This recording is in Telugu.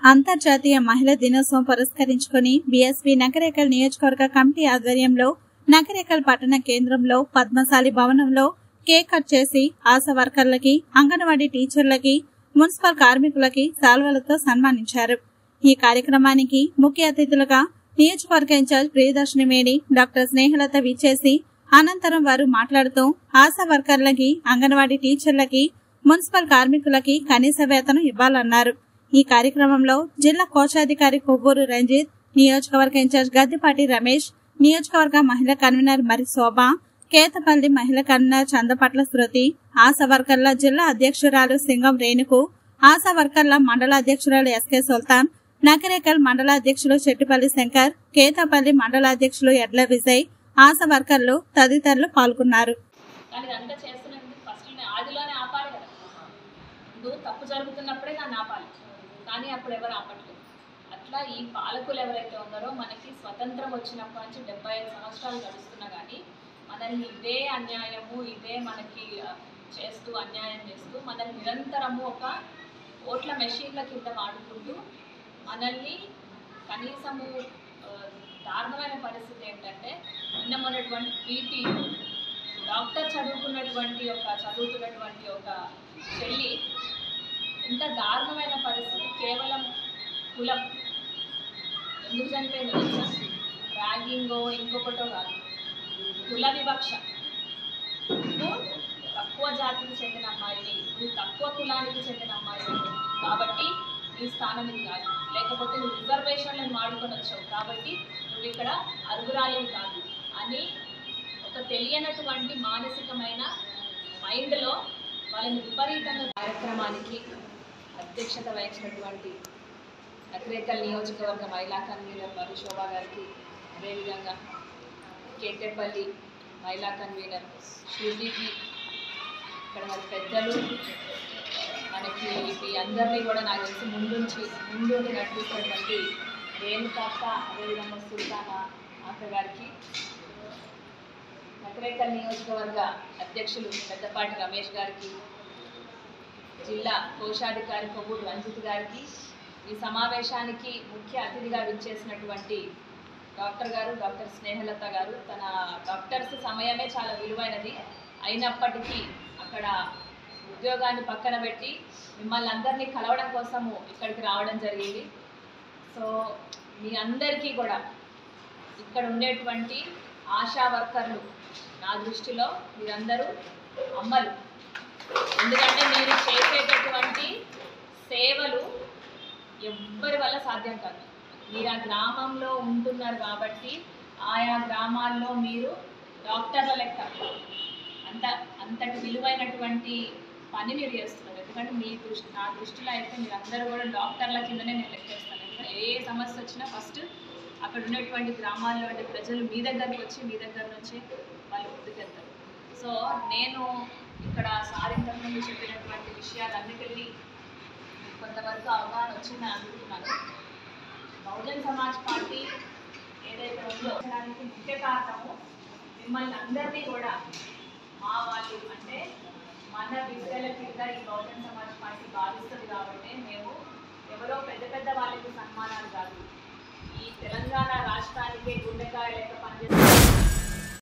అంతర్జాతీయ మహిళా దినోత్సవం పురస్కరించుకుని బీఎస్పీ నకరేకల్ నియోజకవర్గ కమిటీ ఆధ్వర్యంలో నకరేకల్ పట్టణ కేంద్రంలో పద్మశాలి భవనంలో కేక్ కట్ చేసి ఆశా వర్కర్లకి అంగన్వాడీ టీచర్లకి మున్సిపల్ కార్మికులకి శాల్వలతో సన్మానించారు ఈ కార్యక్రమానికి ముఖ్య అతిథులుగా నియోజకవర్గ ఇన్ఛార్జ్ ప్రియదర్శిని మేడి డాక్టర్ స్నేహలత విచ్చేసి అనంతరం వారు మాట్లాడుతూ ఆశా వర్కర్లకి అంగన్వాడీ టీచర్లకి మున్సిపల్ కార్మికులకి కనీస వేతనం ఇవ్వాలన్నారు ఈ కార్యక్రమంలో జిల్లా కోశాధికారి కొవ్వూరు రంజిత్ నియోజకవర్గ ఇన్ఛార్జ్ గద్దిపాటి రమేష్ నియోజకవర్గ మహిళా కన్వీనర్ మరి శోభ కేతపల్లి మహిళా కన్వీనర్ చందపట్ల శృతి ఆశా వర్కర్ల జిల్లా అధ్యక్షురాలు సింగం రేణుకు ఆశా వర్కర్ల మండల అధ్యక్షురాలు ఎస్కే సుల్తాన్ నకరేకల్ మండల అధ్యక్షులు చెట్టిపల్లి శంకర్ కేతపల్లి మండల అధ్యక్షులు ఎడ్ల విజయ్ ఆశా వర్కర్లు తదితరులు పాల్గొన్నారు కానీ ఇదంతా చేస్తున్నందుకు ఫస్ట్ నేను ఆదిలోనే ఆపాలి కదా నువ్వు తప్పు జరుగుతున్నప్పుడే నన్ను ఆపాలి కానీ అప్పుడు ఎవరు ఆపట్లేదు అట్లా ఈ పాలకులు ఎవరైతే ఉన్నారో మనకి స్వతంత్రం వచ్చినప్పటి నుంచి డెబ్బై ఐదు సంవత్సరాలు గడుస్తున్నా కానీ మనల్ని ఇదే అన్యాయము ఇదే మనకి ఆ, చేస్తూ అన్యాయం చేస్తూ మనల్ని నిరంతరము ఒక ఓట్ల మెషిన్ల కింద వాడుకుంటూ మనల్ని కనీసము ఆ, దారుణమైన పరిస్థితి ఏంటంటే నిన్న మొన్నటువంటి బీపీ డాక్టర్ చదువుకున్నటువంటి ఒక చదువుతున్నటువంటి ఒక చెల్లి ఎంత దారుణమైన పరిస్థితి కేవలం కులం ఎందుకు చనిపోయింది తెలుసా ర్యాగింగో ఇంకొకటో కాదు కుల వివక్ష నువ్వు తక్కువ జాతికి చెందిన అమ్మాయివి నువ్వు తక్కువ కులానికి చెందిన అమ్మాయివి కాబట్టి నీ స్థానం ఇది కాదు లేకపోతే నువ్వు రిజర్వేషన్లను వాడుకొని వచ్చావు కాబట్టి నువ్వు ఇక్కడ అరుగురాలివి కాదు అని ఒక తెలియనటువంటి మానసికమైన మైండ్లో వాళ్ళని విపరీతంగా కార్యక్రమానికి అధ్యక్షత వహించినటువంటి అగ్రేకల్ నియోజకవర్గ మహిళా కన్వీనర్ మరి శోభా గారికి అదేవిధంగా కేటేపల్లి మహిళా కన్వీనర్ శృతికి ఇక్కడ మరి పెద్దలు మనకి ఈ అందరినీ కూడా నాకు తెలిసి ముందుంచి ముందుండి నడిపిస్తున్నటువంటి రేణుకాక్క అదేవిధంగా సుల్తానా అక్క గారికి నకరేకల్ నియోజకవర్గ అధ్యక్షులు పెద్దపాటి రమేష్ గారికి జిల్లా కోశాధికారి కొవ్వూరు రంజిత్ గారికి ఈ సమావేశానికి ముఖ్య అతిథిగా విచ్చేసినటువంటి డాక్టర్ గారు డాక్టర్ స్నేహలత గారు తన డాక్టర్స్ సమయమే చాలా విలువైనది అయినప్పటికీ అక్కడ ఉద్యోగాన్ని పక్కన పెట్టి మిమ్మల్ని అందరినీ కలవడం కోసము ఇక్కడికి రావడం జరిగింది సో మీ అందరికీ కూడా ఇక్కడ ఉండేటువంటి ఆశా వర్కర్లు నా దృష్టిలో మీరందరూ అమ్మలు ఎందుకంటే మీరు చేసేటటువంటి సేవలు ఎవ్వరి వల్ల సాధ్యం కాదు మీరు ఆ గ్రామంలో ఉంటున్నారు కాబట్టి ఆయా గ్రామాల్లో మీరు డాక్టర్ల లెక్క అంత అంతటి విలువైనటువంటి పని మీరు చేస్తున్నారు ఎందుకంటే మీ దృష్టి నా దృష్టిలో అయితే మీరు అందరూ కూడా డాక్టర్ల కిందనే నేను లెక్కేస్తాను ఎందుకంటే ఏ సమస్య వచ్చినా ఫస్ట్ అక్కడ ఉన్నటువంటి గ్రామాల్లో ఉండే ప్రజలు మీ దగ్గరకు వచ్చి మీ దగ్గర నుంచి వాళ్ళు ముందుకెళ్తారు సో నేను ఇక్కడ సార్ ఇంతకుముందు చెప్పినటువంటి విషయాలన్నిటినీ కొంతవరకు అవగాహన వచ్చిందని అనుకుంటున్నాను బహుజన్ సమాజ్ పార్టీ ఏదైతే ఉందో దానికి ముఖ్య కారణము మిమ్మల్ని అందరినీ కూడా మా వాళ్ళు అంటే మన బిడ్డల కింద ఈ బహుజన్ సమాజ్ పార్టీ భావిస్తుంది కాబట్టి మేము ఎవరో పెద్ద పెద్ద వాళ్ళకి సన్మానాలు కాదు ఈ తెలంగాణ రాష్ట్రానికి గుండెకాయ లెక్క పనిచేస్తున్న